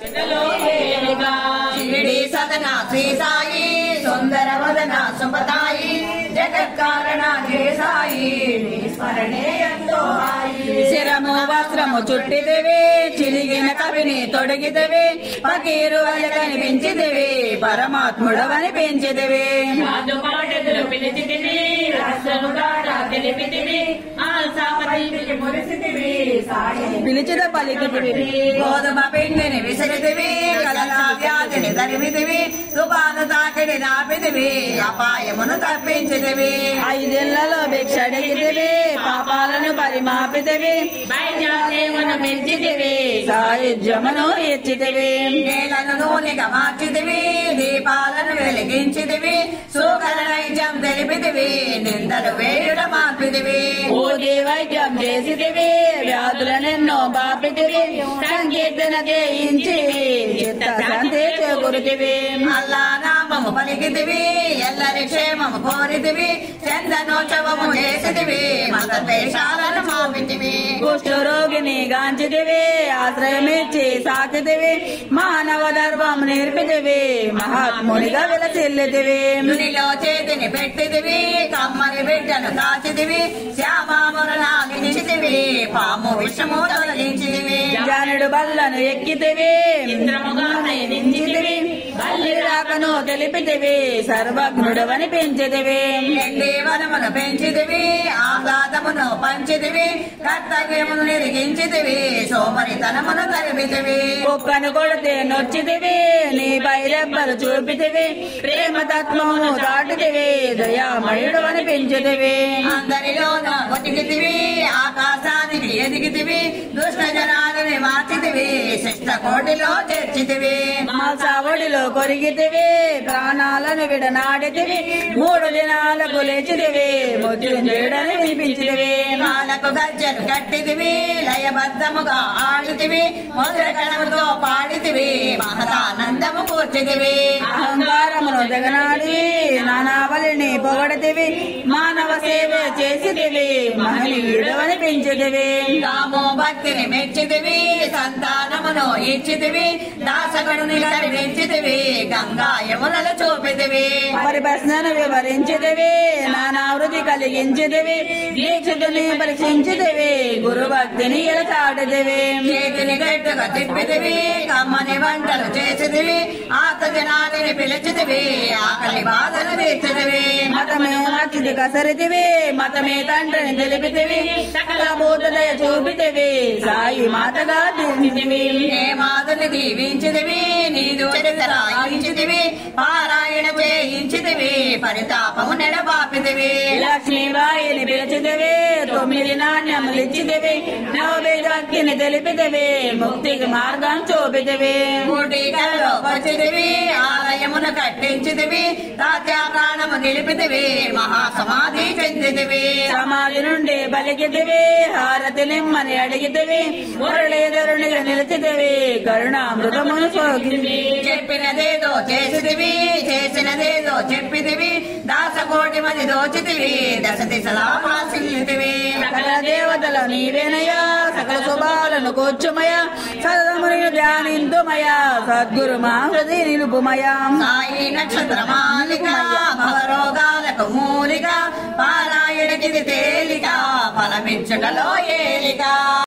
షిరిడి సదన శ్రీ సాయి సుందర వదన సుమతాయి జగత్కారణ జయ సాయి నీ స్మరణే ఎంతో హాయి శిరము వస్త్రము చుట్టిదివి చిరిగిన కవిని తొడిగిదివి పకీరు వలె కనిపించిదివి పరమాత్ముడవని పెంచిదివి రాజు పాటలు పిలిచితివి రాష్ట్రము గాడ తెలిపితివి ఆల్సాపతి మురిసితివి సాయి పిలిచిద పలికిదివి గోధుమ పిండిని విసిరిదివి కలగా వ్యాధిని తరిమిదివి తుపాను తాకిడి నాపిదివి అపాయమును తప్పించిదివి ఐదేళ్లలో భిక్ష అడిగిదివి పాపాలను పరిమాపిదివి వైద్యాదేవను మెచ్చితివి సాయుధ్యమును ఇచ్చిదివి నీళ్లను నూనెగా మార్చిదివి దీపాలను వెలిగించిదివి సూకర నైజం తెలిపిదివి నిందలు వేయుడ మార్పిదివి ఊగి వైద్యం చేసిదివి వ్యాధులనెన్నో బాపిదివి సంకీర్తన చేయించి చిత్త శాంతి చేకూరుతివి అల్లా నామము పలికిదివి ఎల్లరి క్షేమము కోరిదివి చందనోత్సవము చేసిదివి మత దేశాలను మాపితివి కుష్ఠరోగిని గాంచిదివి ఆశ్రయమిచ్చి సాకిదివి మానవ ధర్మం నేర్పిదివి మహాత్మునిగా విలసిల్లిదివి దునిలో చేతిని పెట్టిదివి కమ్మని బిడ్డను కాచిదివి శ్యామామురనాగినిచిదివి పాము విషము తొలగించిదివి జానుడు బల్లను ఎక్కితివి ఇంద్రముగా నించితివి బల్లి రాకను తెలిపితివి సర్వజ్ఞుడవని పెంచితివి ఎండి వనమును పెంచిదివి ఆహ్లాదమును పంచిదివి కర్తవ్యమును నిర్గించిదివి సోమరితనమును తరిమితివి కుక్కను కొడితే నొచ్చితివి నీ బైరెబ్బలు చూపితివి ప్రేమ తత్వము దాటితివి దయామయుడు అని పెంచితివి అందరిలోనూ బతికితివి ఆకాశానికి ఎదిగితివి దుష్ట జనాలని మార్చితివి శిష్ట కోటిలో చేర్చితివి మాసావడిలో కొరిగితివి ప్రాణాలను విడనాడితివి మూడు దినాలకు లేచితివి మృత్యుంజయుడని వినిపించితివి కాళ్ళకు గజ్జలు కట్టితివి లయబద్ధముగా ఆడితివి మొదల కళముతో పాడితివి మహదానందము కూర్చితివి అహంకారమును జగనాడి నానావలిని పొగడితివి మానవ సేవ చేసితివి మహనీయుడవని పెంచితివి రామో భక్తిని మెచ్చితివి సంతానమును ఇచ్చితివి దాసగడుని పెంచితివి గంగా యమునలు చూపితివి పరిప్రశ్నను వివరించితివి నానావృతి కలిగించితివి దీక్షితుని పరీక్షించితివి గురు భక్తిని ఎలచాడితివి చేతిని గట్టుగా తిప్పితివి కమ్మని వంటలు చేసితివి ఆత జనాలని పిలిచితివి ఆకలి బాధలు తీర్చితివి మతమే మచ్చిది కసరితివి మతమే తండ్రిని తెలిపితివి సకల బోధదయ చూపితివి సాయి మాతగా తీర్చితివి ఏ మాదుని దీవించితివి నీదు చరిత్ర రాయించితివి పారాయణ చేయించితివి పరితాపము నెడబాపితివి లక్ష్మీబాయిని పిలిచితివి తొమ్మిది నాణ్యములిచ్చితివి నవవేదాక్తిని తెలిపితివి ముక్తికి మార్గం చూపితివి కోటికల్లో వచ్చితివి ఆలయమును కట్టించితివి తాత్యా ప్రాణము నిలిపితివి మహాసమాధి చెందితివి సమాధి నుండి బలికితివి హారతి నిమ్మని అడిగితివి మురళీధరునిగా నిలిచితివి కరుణామృతమును సోకితివి చెప్పినదేదో చేసితివి చేసినదేదో చెప్పితివి దాసకోటి మంది దోచితివి దశ దిశలా మాసిల్లితివి సకల దేవతల నీవేనయా సకల శుభాలను కూర్చుమయ సదముని ధ్యానింతుమయ సద్గురు మా హృదయ నిలుపుమయా సాయి నక్షత్ర మాలిక భవరోగాలకు మూలిక పారాయణకి తేలిక ఫలమిచ్చుటలో ఏలిక